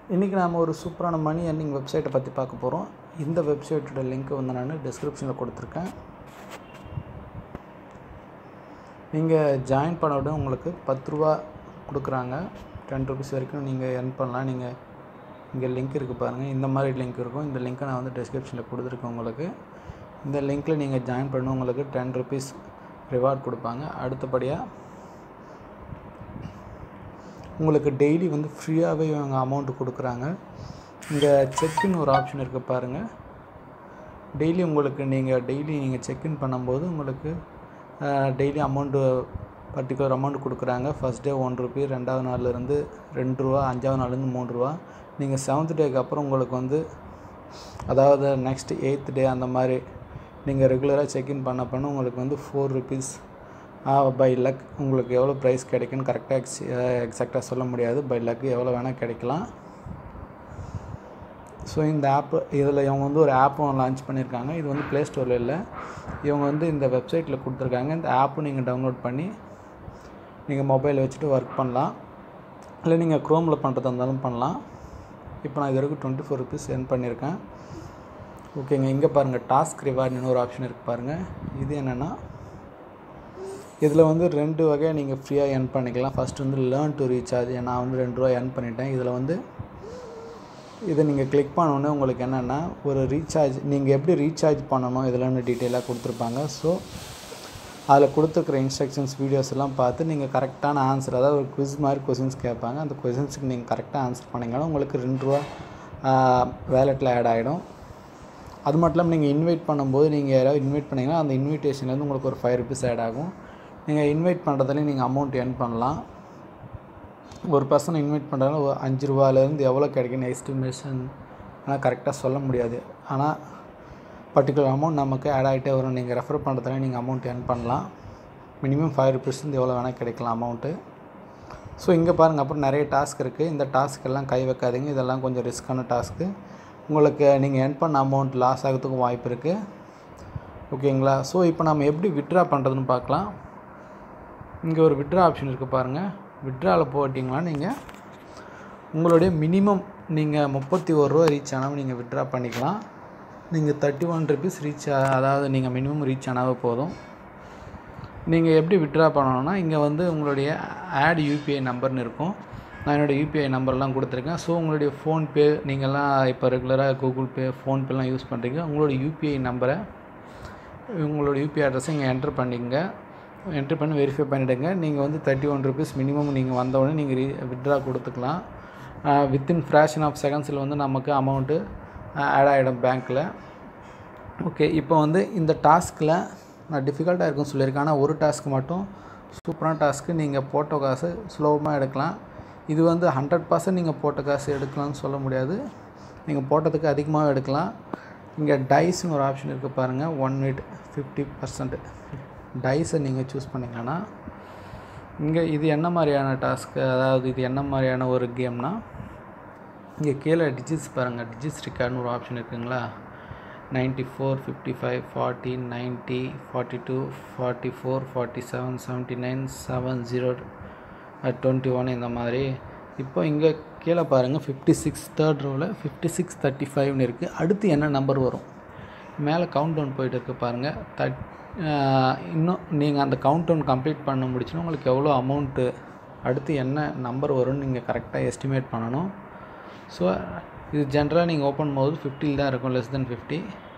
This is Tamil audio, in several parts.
இன்றைக்கி நாம் ஒரு சூப்பரான மணி earning வெப்சைட்டை பற்றி பார்க்க போகிறோம் இந்த வெப்சைட்டோட லிங்க் வந்து நான் டிஸ்கிரிப்ஷனில் கொடுத்துருக்கேன் நீங்கள் ஜாயின் பண்ண உடனே உங்களுக்கு பத்து ரூபா கொடுக்குறாங்க டென் ருபீஸ் வரைக்கும் நீங்கள் earn பண்ணலாம் நீங்கள் இங்கே லிங்க் இருக்குது பாருங்கள் இந்த மாதிரி லிங்க் இருக்கும் இந்த லிங்க்கை நான் வந்து டிஸ்கிரிப்ஷனில் கொடுத்துருக்கேன் உங்களுக்கு இந்த லிங்க்கில் நீங்கள் ஜாயின் பண்ண உங்களுக்கு டென் ருபீஸ் ரிவார்ட் கொடுப்பாங்க அடுத்தபடியாக உங்களுக்கு டெய்லி வந்து ஃப்ரீயாகவே இவங்க அமௌண்ட்டு கொடுக்குறாங்க இங்கே செக்இன் ஒரு ஆப்ஷன் இருக்குது பாருங்கள் டெய்லி உங்களுக்கு நீங்கள் டெய்லி நீங்கள் செக்இன் பண்ணும்போது உங்களுக்கு டெய்லி அமௌண்ட்டு பர்டிகுலர் அமௌண்ட் கொடுக்குறாங்க ஃபஸ்ட் டே ஒன் ருபி ரெண்டாவது நாள்லேருந்து ரெண்டு ரூபா அஞ்சாவது நாள்லேருந்து மூணு ரூபா நீங்கள் செவன்த் டேக்கு அப்புறம் உங்களுக்கு வந்து அதாவது நெக்ஸ்ட் எயித் டே அந்த மாதிரி நீங்கள் ரெகுலராக செக்இன் பண்ண பண்ண உங்களுக்கு வந்து ஃபோர் ருபீஸ் பை லக் உங்களுக்கு எவ்வளோ ப்ரைஸ் கிடைக்குன்னு கரெக்டாக எக்ஸ் எக்ஸாக்டாக சொல்ல முடியாது பை லக் எவ்வளோ வேணால் கிடைக்கலாம் ஸோ இந்த ஆப்பு இதில் இவங்க வந்து ஒரு ஆப்பும் லான்ச் பண்ணியிருக்காங்க இது வந்து ப்ளே ஸ்டோரில் இல்லை இவங்க வந்து இந்த வெப்சைட்டில் கொடுத்துருக்காங்க இந்த ஆப்பு நீங்கள் டவுன்லோட் பண்ணி நீங்கள் மொபைல் வச்சுட்டு ஒர்க் பண்ணலாம் இல்லை நீங்கள் க்ரோமில் பண்ணுறதா இருந்தாலும் பண்ணலாம் இப்போ நான் இது வரைக்கும் டுவெண்ட்டி ஃபோர் ருபீஸ் earn பண்ணியிருக்கேன் ஓகேங்க இங்கே பாருங்கள் டாஸ்க் ரிவார்ட்னு ஒரு ஆப்ஷன் இருக்குது பாருங்கள் இது என்னென்னா இதில் வந்து ரெண்டு வகையாக நீங்கள் ஃப்ரீயாக earn பண்ணிக்கலாம் ஃபஸ்ட் வந்து லேர்ன் டு ரீசார்ஜ் நான் வந்து ரெண்டு ரூபா earn பண்ணிட்டேன் இதில் வந்து இதை நீங்கள் கிளிக் பண்ணோன்னே உங்களுக்கு என்னென்னா ஒரு ரீசார்ஜ் நீங்கள் எப்படி ரீசார்ஜ் பண்ணணும் இதெல்லாம் டீட்டெயிலாக கொடுத்துருப்பாங்க ஸோ அதில் கொடுத்துருக்குற இன்ஸ்ட்ரக்ஷன்ஸ் வீடியோஸ் எல்லாம் பார்த்து நீங்கள் கரெக்டான ஆன்சர் அதாவது ஒரு குவிஸ் மாதிரி கொஷின்ஸ் கேட்பாங்க அந்த கொஷின்ஸுக்கு நீங்கள் கரெக்டாக ஆன்சர் பண்ணிங்கன்னா உங்களுக்கு ரெண்டு ரூபா வேலெட்டில் ஆட் ஆகிடும் அது மட்டும் இல்லாமல் நீங்கள் இன்வைட் பண்ணும்போது நீங்கள் யாராவது இன்வைட் பண்ணிங்கன்னா அந்த இன்விடேஷன்லேருந்து உங்களுக்கு ஒரு ஃபைவ் ருபீஸ் ஆட் ஆகும் நீங்கள் இன்வைட் பண்ணுறதுலேயும் நீங்கள் அமௌண்ட் earn பண்ணலாம் ஒரு பர்சனை இன்வைட் பண்ணுறாங்க ஒரு அஞ்சு ரூபாலேருந்து எவ்வளோ கிடைக்குன்னு எஸ்டிமேஷன் ஆனால் கரெக்டாக சொல்ல முடியாது ஆனால் பர்டிகுலர் அமௌண்ட் நமக்கு ஆட் ஆகிட்டே வரும் நீங்கள் ரெஃபர் பண்ணுறதுல நீங்கள் அமௌண்ட் earn பண்ணலாம் மினிமம் ஃபைவ் ருபீஸ்லேருந்து எவ்வளோ வேணால் கிடைக்கலாம் அமௌண்ட்டு ஸோ இங்கே பாருங்கள் அப்புறம் நிறைய டாஸ்க் இருக்குது இந்த டாஸ்க் எல்லாம் கை வைக்காதீங்க இதெல்லாம் கொஞ்சம் ரிஸ்க்கான டாஸ்க்கு உங்களுக்கு நீங்கள் earn பண்ண அமௌண்ட் லாஸ் ஆகிறதுக்கும் வாய்ப்பு இருக்குது ஓகேங்களா ஸோ இப்போ நம்ம எப்படி விட்ரா பண்ணுறதுன்னு பார்க்கலாம் இங்கே ஒரு விட்ரா ஆப்ஷன் இருக்குது பாருங்கள் விட்ராவில் போட்டிங்கன்னா நீங்கள் உங்களுடைய மினிமம் நீங்கள் முப்பத்தி ஒரு ரூபா ரீச் ஆனாலும் நீங்கள் விட்ரா பண்ணிக்கலாம் நீங்கள் தேர்ட்டி ஒன் ருபீஸ் ரீச் அதாவது நீங்கள் மினிமம் ரீச் ஆனாவே போதும் நீங்கள் எப்படி விட்ரா பண்ணணும்னா இங்கே வந்து உங்களுடைய ஆட் யூபிஐ நம்பர்னு இருக்கும் நான் என்னோடய யூபிஐ நம்பர்லாம் கொடுத்துருக்கேன் ஸோ உங்களுடைய ஃபோன்பே நீங்கள்லாம் இப்போ ரெகுலராக கூகுள் பே ஃபோன்பேலாம் யூஸ் பண்ணுறீங்க உங்களோட யூபிஐ நம்பரை உங்களோட யூபிஐ அட்ரஸை இங்கே என்ட்ரு பண்ணிக்கங்க என்ட்ரு பண்ணி வெரிஃபை பண்ணிவிடுங்க நீங்கள் வந்து தேர்ட்டி ஒன் ருபீஸ் மினிமம் நீங்கள் வந்தவுடனே நீங்கள் ரீ வித்ட்ரா கொடுத்துக்கலாம் வித்தின் ஃப்ராக்ஷன் ஆஃப் செகண்ட்ஸில் வந்து நமக்கு அமௌண்ட்டு ஆட் ஆகிடும் பேங்க்கில் ஓகே இப்போ வந்து இந்த டாஸ்கில் நான் டிஃபிகல்ட்டாக இருக்குன்னு சொல்லியிருக்கேன் ஆனால் ஒரு டாஸ்க் மட்டும் சூப்பரான டாஸ்க்கு நீங்கள் போட்ட காசு சுலபமாக எடுக்கலாம் இது வந்து ஹண்ட்ரட் பர்சன்ட் நீங்கள் போட்ட காசு எடுக்கலாம்னு சொல்ல முடியாது நீங்கள் போட்டதுக்கு அதிகமாக எடுக்கலாம் இங்கே டைஸ்னு ஒரு ஆப்ஷன் இருக்குது பாருங்கள் ஒன் மினிட் ஃபிஃப்டி பர்சன்ட் டைஸை நீங்கள் சூஸ் பண்ணிங்கன்னா இங்கே இது என்ன மாதிரியான டாஸ்க்கு அதாவது இது என்ன மாதிரியான ஒரு கேம்னா இங்கே கீழே டிஜிட்ஸ் பாருங்கள் டிஜிட்ஸ் ரிக்கார்ட்னு ஒரு ஆப்ஷன் இருக்குங்களா ninety four fifty five forty ninety forty two forty four forty seven seventy nine seven zero twenty one இந்த மாதிரி இப்போ இங்கே கீழே பாருங்கள் ஃபிஃப்டி சிக்ஸ் தேர்ட் ரோவில் ஃபிஃப்டி சிக்ஸ் தேர்ட்டி ஃபைவ்னு இருக்குது அடுத்து என்ன நம்பர் வரும் மேலே கவுண்ட் டவுன் போயிட்டு இருக்குது பாருங்கள் தட் இன்னும் நீங்கள் அந்த கவுண்ட் டவுன் கம்ப்ளீட் பண்ண முடிச்சுன்னா உங்களுக்கு எவ்வளோ அமௌண்ட்டு அடுத்து என்ன நம்பர் வரும்னு நீங்கள் கரெக்டாக எஸ்டிமேட் பண்ணணும் ஸோ இது ஜென்ரலாக நீங்கள் ஓப்பன் போது ஃபிஃப்டியில் தான் இருக்கும் லெஸ் தென் ஃபிஃப்டி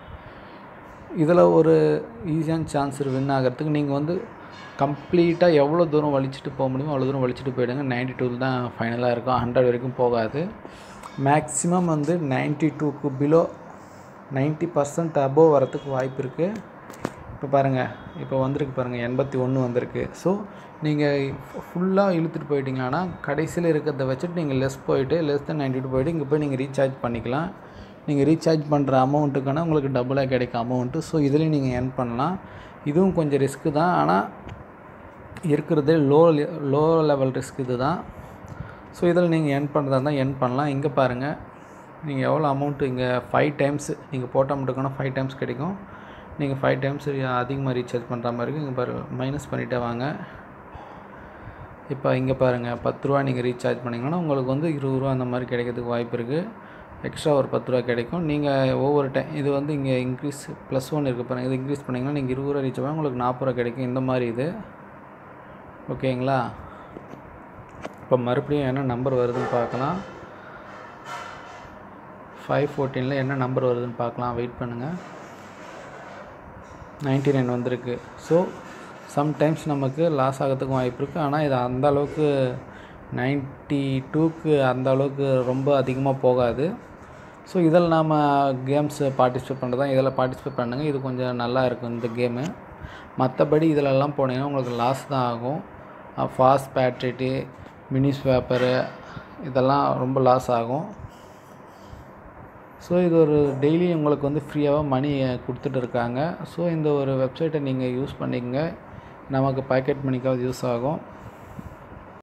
இதில் ஒரு ஈஸியான சான்ஸ் வின் ஆகிறதுக்கு நீங்கள் வந்து கம்ப்ளீட்டாக எவ்வளோ தூரம் வலிச்சுட்டு போக முடியுமோ அவ்வளோ தூரம் வலிச்சுட்டு போயிடுங்க நைன்ட்டி டூவில் தான் ஃபைனலாக இருக்கும் ஹண்ட்ரட் வரைக்கும் போகாது மேக்ஸிமம் வந்து நைன்ட்டி டூக்கு பிலோ நைன்ட்டி பர்சன்ட் அபோவ் வரத்துக்கு வாய்ப்பு இருக்குது இப்போ பாருங்கள் இப்போ வந்திருக்கு பாருங்கள் எண்பத்தி ஒன்று வந்திருக்கு ஸோ நீங்கள் ஃபுல்லாக இழுத்துட்டு போயிட்டீங்கன்னா கடைசியில் இருக்கிறத வச்சுட்டு நீங்கள் லெஸ் போயிட்டு லெஸ் தென் நைன்ட்டி டூ போயிட்டு இங்கே போய் நீங்கள் ரீசார்ஜ் பண்ணிக்கலாம் நீங்கள் ரீசார்ஜ் பண்ணுற அமௌண்ட்டுக்கான உங்களுக்கு டபுளாக கிடைக்கும் அமௌண்ட்டு ஸோ இதுலேயும் நீங்கள் earn பண்ணலாம் இதுவும் கொஞ்சம் ரிஸ்க்கு தான் ஆனால் இருக்கிறதே லோ லோ லெவல் ரிஸ்க் இது தான் ஸோ இதில் நீங்கள் earn பண்ணுறதா இருந்தால் earn பண்ணலாம் இங்கே பாருங்கள் நீங்கள் எவ்வளோ அமௌண்ட்டு இங்கே ஃபைவ் டைம்ஸ் நீங்கள் போட்ட அமௌண்ட்டுக்கான ஃபைவ் டைம்ஸ் கிடைக்கும் நீங்கள் ஃபைவ் டைம்ஸ் அதிகமாக ரீசார்ஜ் பண்ணுற மாதிரி இருக்கும் இங்கே பாரு மைனஸ் பண்ணிகிட்டே வாங்க இப்போ இங்கே பாருங்கள் பத்து ரூபா நீங்கள் ரீசார்ஜ் பண்ணிங்கன்னா உங்களுக்கு வந்து இருபது ரூபா அந்த மாதிரி கிடைக்கிறதுக்கு வாய்ப்பு இருக்குது எக்ஸ்ட்ரா ஒரு பத்து ரூபா கிடைக்கும் நீங்கள் ஒவ்வொரு டைம் இது வந்து இங்கே இன்க்ரீஸ் ப்ளஸ் ஒன் இருக்குது பாருங்கள் இது இன்க்ரீஸ் பண்ணிங்கன்னா நீங்கள் இருபது ரூபா ரீச் பண்ணால் உங்களுக்கு நாற்பது ரூபா கிடைக்கும் இந்த மாதிரி இது ஓகேங்களா இப்போ மறுபடியும் என்ன நம்பர் வருதுன்னு பார்க்கலாம் ஃபைவ் ஃபோர்டீனில் என்ன நம்பர் வருதுன்னு பார்க்கலாம் வெயிட் பண்ணுங்கள் நைன்ட்டி நைன் வந்திருக்கு ஸோ சம்டைம்ஸ் நமக்கு லாஸ் ஆகிறதுக்கும் வாய்ப்பு இருக்குது ஆனால் இது அந்த அளவுக்கு நைன்ட்டி டூக்கு அந்த அளவுக்கு ரொம்ப அதிகமாக போகாது ஸோ இதில் நாம் கேம்ஸ் பார்ட்டிசிபேட் பண்ணுறது தான் இதில் பார்ட்டிசிபேட் பண்ணுங்கள் இது கொஞ்சம் நல்லா இருக்கும் இந்த கேமு மற்றபடி இதிலெல்லாம் போனீங்கன்னா உங்களுக்கு லாஸ் தான் ஆகும் ஃபாஸ்ட் பேட்ரிட்டி மினிஸ் பேப்பரு இதெல்லாம் ரொம்ப லாஸ் ஆகும் ஸோ இது ஒரு டெய்லி உங்களுக்கு வந்து ஃப்ரீயாக மணி கொடுத்துட்டு இருக்காங்க ஸோ இந்த ஒரு வெப்சைட்டை நீங்கள் யூஸ் பண்ணிக்கங்க நமக்கு பாக்கெட் மணிக்காவது யூஸ் ஆகும்